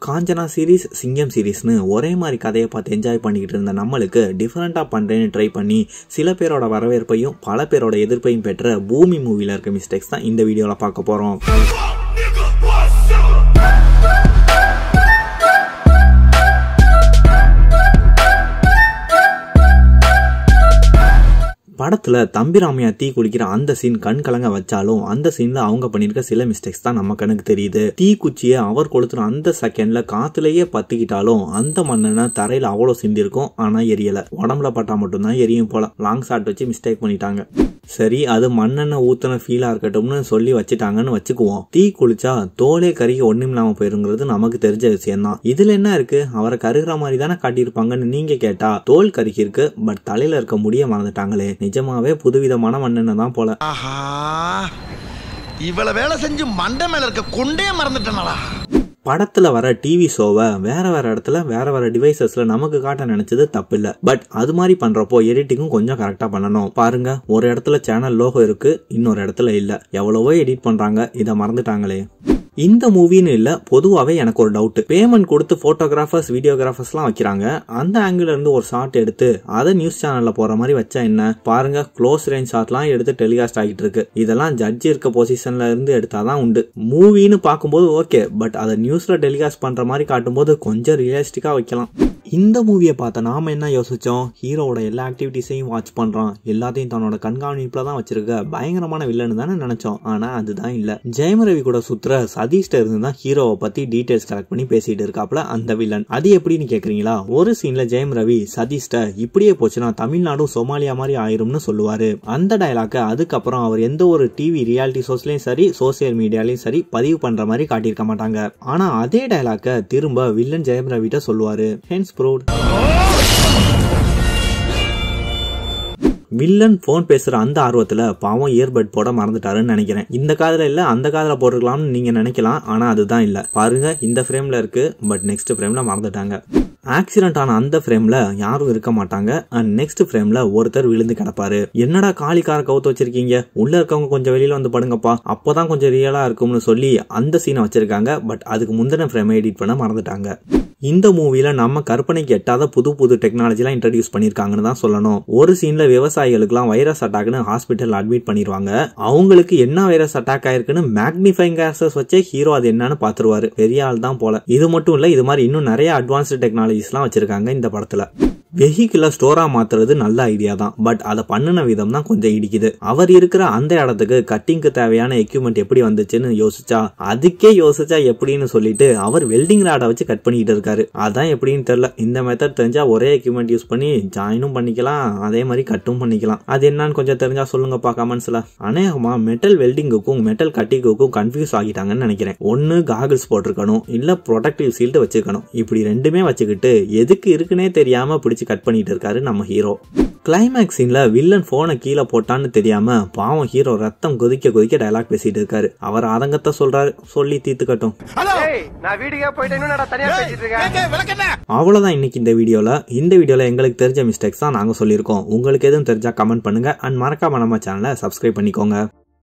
Kanchana series சிங்கம் சீரிஸ்னு ஒரே மாதிரி கதையை பார்த்து என்ஜாய் பண்ணிக்கிட்டு இருந்த நம்மளுக்கு டிஃப்ரெண்ட்டாக பண்ணுறேன்னு ட்ரை பண்ணி சில பேரோட வரவேற்பையும் பல பேரோட எதிர்ப்பையும் பெற்ற பூமி மூவியில் இருக்க மிஸ்டேக்ஸ் தான் இந்த வீடியோவில் பார்க்க போகிறோம் படத்துல தம்பிராமையா தீ குளிக்கிற அந்த சீன் கண் கலங்க வச்சாலும் அந்த சீன்ல அவங்க பண்ணிருக்க சில மிஸ்டேக்ஸ் தான் நம்ம கண்ணுக்கு தெரியுது தீ குச்சியை அவர் கொளுத்துற அந்த செகண்ட்ல காத்துலயே பத்திக்கிட்டாலும் அந்த மண்ணெண்ண தரையில அவ்வளவு சிந்திருக்கும் ஆனா எரியல உடம்புல பட்டா மட்டும்தான் எரியும் போல லாங் ஷாட் வச்சு மிஸ்டேக் பண்ணிட்டாங்க சரி அது மண்ணெண்ணெய் ஊத்துன ஃபீலா இருக்கட்டும்னு சொல்லி வச்சுட்டாங்கன்னு வச்சுக்குவோம் தீ குளிச்சா தோலே கருகி ஒண்ணும் இல்லாம போயிருங்கிறது நமக்கு தெரிஞ்ச விஷயம் தான் இதுல என்ன இருக்கு அவரை கருகிற மாதிரி தானே காட்டியிருப்பாங்கன்னு நீங்க கேட்டா தோல் கருகி இருக்கு பட் தலையில இருக்க முடிய மறந்துட்டாங்களே நிஜமாவே புதுவிதமான மண்ணெண்ணெய் தான் போல ஆஹா இவ்வளவு வேலை செஞ்சு மண்டை மேல இருக்க கொண்டே மறந்துட்டனாலா படத்துல வர டிவி ஷோவை வேற வேற இடத்துல வேற வேற டிவைசஸ்ல நமக்கு காட்ட நினைச்சது தப்பு இல்ல பட் அது மாதிரி பண்றப்போ எடிட்டிங்கும் கொஞ்சம் கரெக்டா பண்ணணும் பாருங்க ஒரு இடத்துல சேனல் லோகோ இருக்கு இன்னொரு இடத்துல இல்ல எவ்வளவோ எடிட் பண்றாங்க இதை மறந்துட்டாங்களே இந்த மூவின்னு இல்ல பொதுவாவே எனக்கு ஒரு டவுட் பேமெண்ட் கொடுத்து போட்டோகிராஃபர்ஸ் வீடியோகிராஃபர்ஸ்லாம் வைக்கிறாங்க அந்த ஆங்கிள் இருந்து ஒரு ஷாட் எடுத்து அதை நியூஸ் சேனல்ல போற மாதிரி வச்சா என்ன பாருங்க க்ளோஸ் ரேஞ்ச் ஷாட்லாம் எடுத்து டெலிகாஸ்ட் ஆகிட்டு இருக்கு இதெல்லாம் ஜட்ஜ் இருக்க பொசிஷன்ல இருந்து எடுத்தாதான் உண்டு மூவின்னு பார்க்கும்போது ஓகே பட் அதை நியூஸ்ல டெலிகாஸ்ட் பண்ற மாதிரி காட்டும்போது கொஞ்சம் ரியலிஸ்டிக்கா வைக்கலாம் இந்த மூவியை பார்த்த நாம என்ன யோசிச்சோம் ஹீரோவோட எல்லா ஆக்டிவிட்டிஸையும் வாட்ச் பண்றான் எல்லாத்தையும் தன்னோட கண்காணிப்புல தான் வச்சிருக்க பயங்கரமான வில்லன்னு தானே நினைச்சோம் ஆனா அதுதான் இல்ல ஜெயம் ரவி கூட சுத்துற சதீஷ்ட இருந்து தான் ஹீரோவை பத்தி டீடைல்ஸ் கலெக்ட் பண்ணி பேசிட்டு இருக்காப்ல அந்த வில்லன் அது எப்படின்னு கேக்குறீங்களா ஒரு சீன்ல ஜெயம் ரவி சதீஷ்ட இப்படியே போச்சுன்னா தமிழ்நாடும் சோமாலியா மாதிரி ஆயிரும்னு சொல்லுவாரு அந்த டயலாக்க அதுக்கப்புறம் அவர் எந்த ஒரு டிவி ரியாலிட்டி ஷோஸ்லயும் சரி சோசியல் மீடியாலயும் சரி பதிவு பண்ற மாதிரி காட்டியிருக்க மாட்டாங்க ஆனா அதே டயலாக்க திரும்ப வில்லன் ஜெயம் ரவிட்ட சொல்லுவாரு ஹென்ஸ் ப்ரூவ்ட் வில்லன் போன் பேசுற அந்த ஆர்வத்துல பாவம் இயர்பட் போட மறந்துட்டாருன்னு நினைக்கிறேன் இந்த காதுல இல்ல அந்த காதுல போட்டுக்கலாம்னு நீங்க நினைக்கலாம் ஆனா அதுதான் இல்ல பாருங்க இந்த ஃப்ரேம்ல இருக்கு பட் நெக்ஸ்ட் ஃப்ரேம்ல மறந்துட்டாங்க ஆக்சிடென்ட் ஆன அந்த ஃப்ரேம்ல யாரும் இருக்க மாட்டாங்க அண்ட் நெக்ஸ்ட் ஃப்ரேம்ல ஒருத்தர் விழுந்து கிடப்பாரு என்னடா காலி கார கவுத்து வச்சிருக்கீங்க உள்ள இருக்கவங்க கொஞ்சம் வெளியில வந்து படுங்கப்பா அப்பதான் கொஞ்சம் ரியலா இருக்கும்னு சொல்லி அந்த சீனை வச்சிருக்காங்க பட் அதுக்கு முந்தின ஃப்ரேமை எடிட் பண்ண மறந்துட்டாங்க இந்த மூவில நம்ம கற்பனைக்கு எட்டாத புது புது டெக்னாலஜிலாம் இன்ட்ரடியூஸ் பண்ணிருக்காங்கன்னு தான் சொல்லணும் ஒரு சீன்ல விவசாயிகளுக்குலாம் வைரஸ் அட்டாக்னு ஹாஸ்பிட்டல் அட்மிட் பண்ணிடுவாங்க அவங்களுக்கு என்ன வைரஸ் அட்டாக் ஆயிருக்குன்னு மேக்னிஃபைங் கேசஸ் வச்சே ஹீரோ அது என்னன்னு பாத்துருவாரு பெரிய ஆள் தான் போல இது மட்டும் இல்ல இது மாதிரி இன்னும் நிறைய அட்வான்ஸ்டு டெக்னாலஜிஸ்லாம் வச்சிருக்காங்க இந்த படத்துல வெஹிக்கிள ஸ்டோரா மாத்துறது நல்ல ஐடியா தான் பட் அதை பண்ணின விதம் தான் கொஞ்சம் இடிக்குது அவர் இருக்கிற அந்த இடத்துக்கு கட்டிங்க்கு தேவையான எக்யூப்மெண்ட் எப்படி வந்துச்சுன்னு யோசிச்சா அதுக்கே யோசிச்சா எப்படின்னு சொல்லிட்டு அவர் வெல்டிங் ராடை வச்சு கட் பண்ணிட்டு இருக்காரு அதான் எப்படின்னு தெரியல இந்த மெத்தட் தெரிஞ்சா ஒரே எக்யூப்மெண்ட் யூஸ் பண்ணி ஜாயினும் பண்ணிக்கலாம் அதே மாதிரி கட்டும் பண்ணிக்கலாம் அது என்னன்னு கொஞ்சம் தெரிஞ்சா சொல்லுங்கப்பா கமெண்ட்ஸ்ல அநேகமா மெட்டல் வெல்டிங்குக்கும் மெட்டல் கட்டிங்குக்கும் கன்ஃபியூஸ் ஆகிட்டாங்கன்னு நினைக்கிறேன் ஒன்னு காகிள்ஸ் போட்டிருக்கணும் இல்ல ப்ரொடக்டிவ் சீல்டு வச்சுக்கணும் இப்படி ரெண்டுமே வச்சுக்கிட்டு எதுக்கு இருக்குன்னே தெரியாம பிடிச்சி கட் பண்ணிட்டு இருக்காரு நம்ம ஹீரோ கிளைமேக்ஸ் சீன்ல வில்லன் போனை கீழே போட்டான்னு தெரியாம பாவம் ஹீரோ ரத்தம் கொதிக்க கொதிக்க டயலாக் பேசிட்டு இருக்காரு அவர் ஆதங்கத்தை சொல்றாரு சொல்லி தீர்த்துக்கட்டும் நான் வீட்டுக்கே போயிட்டு இன்னும் நான் தனியா பேசிட்டு இருக்கேன் அவ்வளவுதான் இன்னைக்கு இந்த வீடியோல இந்த வீடியோல எங்களுக்கு தெரிஞ்ச மிஸ்டேக்ஸ் தான் நாங்க சொல்லியிருக்கோம் உங்களுக்கு எதுவும் தெரிஞ்சா கமெண்ட் பண்ணுங்க அண்ட் மறக்காம நம்ம சேனலை சப்ஸ்கிரைப் பண்ணிக்கோங்க